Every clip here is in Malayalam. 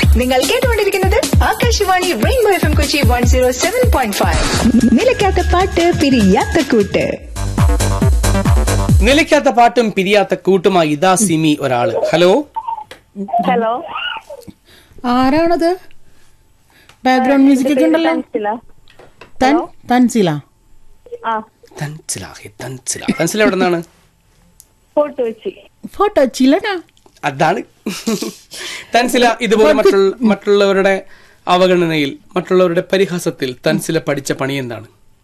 നിങ്ങൾ കേട്ടുകൊണ്ടിരിക്കുന്നത് Akashvani rainbow F M Kochi one zero seven point five നിലയ്ക്കാത്ത പാട്ട് പിരിയാത്ത കൂട്ട് നിലയ്ക്കാത്ത പാട്ടും പിരിയാത്ത കൂട്ടുമായി ഇതാ സിമി ഒരാള് ഹലോ ഹലോ ആരാണത് ബാക്ക്ഗ്രൗണ്ട് മ്യൂസിക് ഒക്കെ ഉണ്ടല്ലോ തൻസില തൻ തൻസില ആ തൻസില ഹേ, തൻസില തൻസില എവിടെ നിന്നാണ് ഫോട്ടോ വെച്ച് ഫോട്ടോ ചില്ലനാ അതാണ് തൻസില ഇതുപോലെ മറ്റുള്ള മറ്റുള്ളവരുടെ അവഗണനയിൽ മറ്റുള്ളവരുടെ പരിഹാസത്തിൽ തൻസില പഠിച്ച പണി എന്താണ്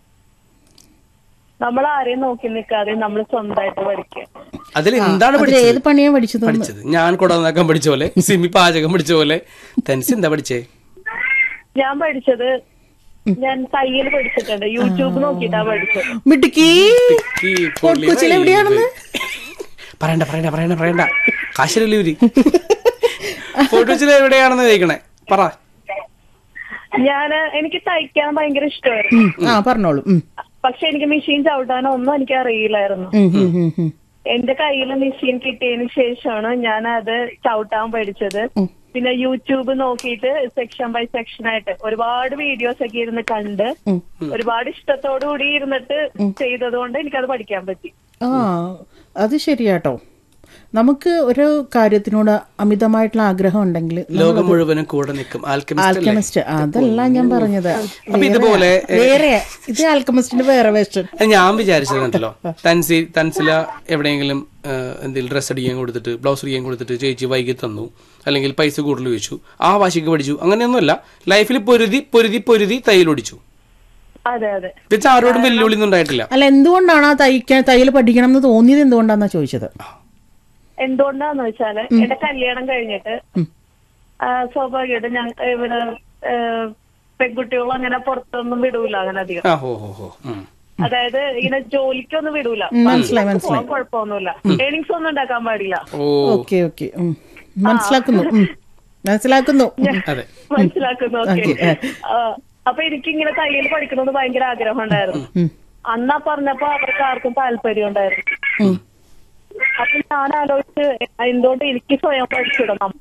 നമ്മൾ ആരെയും നോക്കി നിൽക്കാതെ നമ്മൾ സ്വന്തമായിട്ട് പഠിക്കുക അതിൽ എന്താണ് അതിൽ ഏത് പഠിച്ചത് പണിയാ പഠിച്ചത് പഠിച്ചത് ഞാൻ കുടനാക്കാൻ പഠിച്ച പോലെ സിമി പാചകം പഠിച്ച പോലെ തൻസി എന്താ പഠിച്ചേ ഞാൻ പഠിച്ചത് ഞാൻ തയ്യൽ പഠിച്ചിട്ടുണ്ട് യൂട്യൂബ് നോക്കിയിട്ടാ പഠിച്ചത് മിടുക്കി ഈ ഫോർട്ട് കൊച്ചിയിൽ എവിടെയാണെന്ന് പറയണ്ട പറയണ്ട പറയണ്ട പറയണ്ട കാശിലല്ലൂരി ഫോട്ടോ വെച്ചിൽ എവിടെയാണെന്ന് ചോദിക്കണേ പറ ഞാൻ എനിക്ക് തയ്ക്കാൻ ഭയങ്കര ഇഷ്ടമായിരുന്നു ഉം, ആ പറഞ്ഞോളൂ ഉം. പക്ഷെ എനിക്ക് മെഷീൻ ചവിട്ടാനോ ഒന്നും എനിക്ക് അറിയില്ലായിരുന്നു ഉം, ഉം, ഉം, ഉം. എന്റെ കയ്യിൽ മെഷീൻ കിട്ടിയതിന് ശേഷമാണ് ഞാൻ അത് ചവിട്ടാൻ പഠിച്ചത് പിന്നെ യൂട്യൂബ് നോക്കിയിട്ട് സെക്ഷൻ ബൈ സെക്ഷൻ ആയിട്ട് ഒരുപാട് വീഡിയോസ് ഒക്കെ ഇരുന്ന് കണ്ട് ഒരുപാട് ഇഷ്ടത്തോടു കൂടി ഇരുന്നിട്ട് ചെയ്തത് കൊണ്ട് എനിക്കത് പഠിക്കാൻ പറ്റി ആ അത് ശരിയാട്ടോ നമുക്ക് ഒരു കാര്യത്തിനോട് അമിതമായിട്ടുള്ള ആഗ്രഹം ഉണ്ടെങ്കിൽ ലോകം മുഴുവനും കൂടെ നിൽക്കും ആൽക്കമിസ്റ്റ് അല്ലേ? ആൽക്കമിസ്റ്റ് അതല്ല ഞാൻ പറഞ്ഞത് അപ്പൊ ഇതുപോലെ വേറെ ഇത് ആൽക്കമിസ്റ്റിന്റെ വേറെ വേർഷൻ അത് ഞാൻ വിചാരിച്ചതുണ്ടല്ലോ തൻസി തൻസില എവിടെയെങ്കിലും എന്തെങ്കിലും ഡ്രസ്സ് അടിക്കാൻ കൊടുത്തിട്ട് ബ്ലൗസ് അടിക്കാൻ കൊടുത്തിട്ട് ചേച്ചി വൈകി തന്നു അല്ലെങ്കിൽ പൈസ കൂടുതൽ വെച്ചു ആ വാശിക്ക് പഠിച്ചു അങ്ങനെയൊന്നുമല്ല ലൈഫിൽ പൊരുതി പൊരുതി പൊരുതി തയ്യലൊടിച്ചു അതെ അതെ വെച്ചാൽ ആരോടും വെല്ലുവിളി ഒന്നും ഉണ്ടായിട്ടില്ല അല്ല എന്തുകൊണ്ടാണ് ആ തയ്ക്കാൻ തയ്യൽ പഠിക്കണം എന്ന് തോന്നിയത് എന്തുകൊണ്ടാന്നാ ചോദിച്ചത് എന്തുകൊണ്ടാന്ന് വെച്ചാല് എന്റെ കല്യാണം കഴിഞ്ഞിട്ട് ആ, സ്വാഭാവികമായിട്ടും ഞാൻ ഇവിടെ ഏ, പെൺകുട്ടികളും അങ്ങനെ പുറത്തൊന്നും വിടൂല അങ്ങനെ അധികം ആ ഹോ ഹോ ഹോ ഉം. അതായത് ഇങ്ങനെ ജോലിക്കൊന്നും വിടൂല മനസ്സിലായി, പുറത്ത് പോകാൻ കുഴപ്പമൊന്നുമില്ല ഏണിങ്സ് ഒന്നും ഉണ്ടാക്കാൻ പാടില്ല ഓ ഓക്കെ ഓക്കെ മനസ്സിലാക്കുന്നു ഉം. മനസ്സിലാക്കുന്നു ഉം. അതെ മനസ്സിലാക്കുന്നു ഓക്കെ അപ്പൊ എനിക്ക് ഇങ്ങനെ തയ്യൽ പഠിക്കണമെന്ന് ഭയങ്കര ആഗ്രഹം ഉണ്ടായിരുന്നു അന്നാ പറഞ്ഞപ്പോ അവർക്ക് ആർക്കും താല്പര്യം ഉണ്ടായിരുന്നു അപ്പൊ ഞാൻ ആലോചിച്ച് എന്തുകൊണ്ട് എനിക്ക് സ്വയം പഠിച്ചിടണം